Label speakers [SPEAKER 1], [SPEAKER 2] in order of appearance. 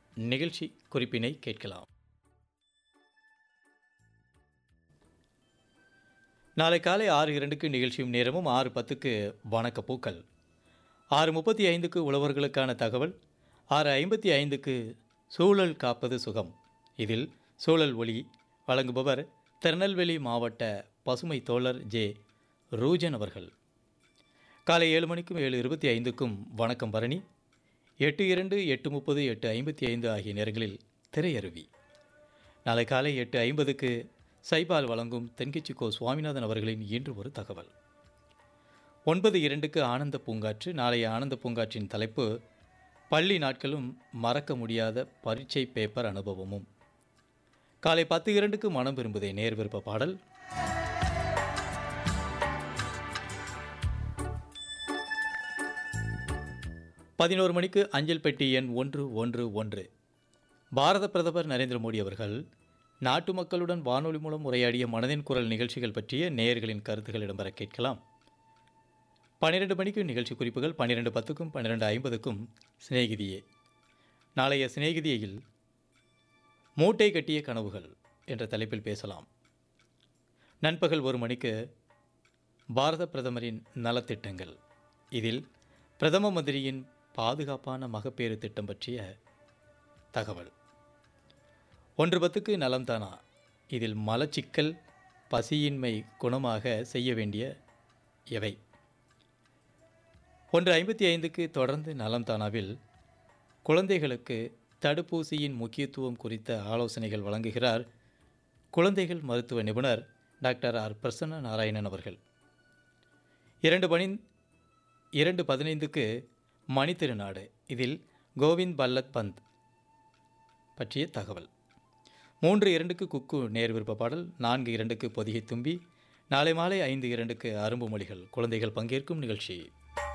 [SPEAKER 1] நிகழ்ச்சி குறிப்பினை கேட்கலாம் நாளை காலை ஆறு இரண்டுக்கு நிகழ்ச்சியும் நேரமும் ஆறு பத்துக்கு வணக்க பூக்கள் ஆறு முப்பத்தி ஐந்துக்கு உழவர்களுக்கான தகவல் ஆறு ஐம்பத்தி ஐந்துக்கு சூழல் காப்பது சுகம் இதில் சூழல் ஒளி வழங்குபவர் திருநெல்வேலி மாவட்ட பசுமை தோழர் ஜே ரூஜன் அவர்கள் காலை ஏழு மணிக்கும் ஏழு இருபத்தி ஐந்துக்கும் வணக்கம் பரணி எட்டு இரண்டு எட்டு முப்பது எட்டு ஐம்பத்தி ஐந்து ஆகிய நேரங்களில் திரையருவி நாளை காலை எட்டு ஐம்பதுக்கு சைபால் வழங்கும் தென்கிச்சி கோ சுவாமிநாதன் அவர்களின் இன்று ஒரு தகவல் ஒன்பது இரண்டுக்கு ஆனந்த பூங்காற்று நாளைய ஆனந்த பூங்காற்றின் தலைப்பு பள்ளி நாட்களும் மறக்க முடியாத பரீட்சை பேப்பர் அனுபவமும் காலை பத்து இரண்டுக்கு மனம் விரும்புதே நேர் விருப்ப பாடல் பதினோரு மணிக்கு அஞ்சல் பெட்டி எண் ஒன்று ஒன்று ஒன்று பாரத பிரதமர் நரேந்திர மோடி அவர்கள் நாட்டு மக்களுடன் வானொலி மூலம் உரையாடிய மனதின் குரல் நிகழ்ச்சிகள் பற்றிய நேயர்களின் கருத்துக்கள் இடம்பெற கேட்கலாம் பன்னிரெண்டு மணிக்கு நிகழ்ச்சி குறிப்புகள் பன்னிரெண்டு பத்துக்கும் பன்னிரெண்டு ஐம்பதுக்கும் சிநேகிதியே நாளைய சிநேகிதியில் மூட்டை கட்டிய கனவுகள் என்ற தலைப்பில் பேசலாம் நண்பகல் ஒரு மணிக்கு பாரத பிரதமரின் நலத்திட்டங்கள் இதில் பிரதம மந்திரியின் பாதுகாப்பான மகப்பேறு திட்டம் பற்றிய தகவல் ஒன்று பத்துக்கு நலம்தானா இதில் மலச்சிக்கல் பசியின்மை குணமாக செய்ய வேண்டிய எவை ஒன்று ஐம்பத்தி ஐந்துக்கு தொடர்ந்து நலம்தானாவில் குழந்தைகளுக்கு தடுப்பூசியின் முக்கியத்துவம் குறித்த ஆலோசனைகள் வழங்குகிறார் குழந்தைகள் மருத்துவ நிபுணர் டாக்டர் ஆர் பிரசன்ன நாராயணன் அவர்கள் இரண்டு மணி இரண்டு பதினைந்துக்கு மணித்திருநாடு இதில் கோவிந்த் பல்லத் பந்த் பற்றிய தகவல் மூன்று இரண்டுக்கு குக்கு நேர் விருப்ப பாடல் நான்கு இரண்டுக்கு பொதிகை தும்பி நாளை மாலை ஐந்து இரண்டுக்கு அரும்பு மொழிகள் குழந்தைகள் பங்கேற்கும் நிகழ்ச்சி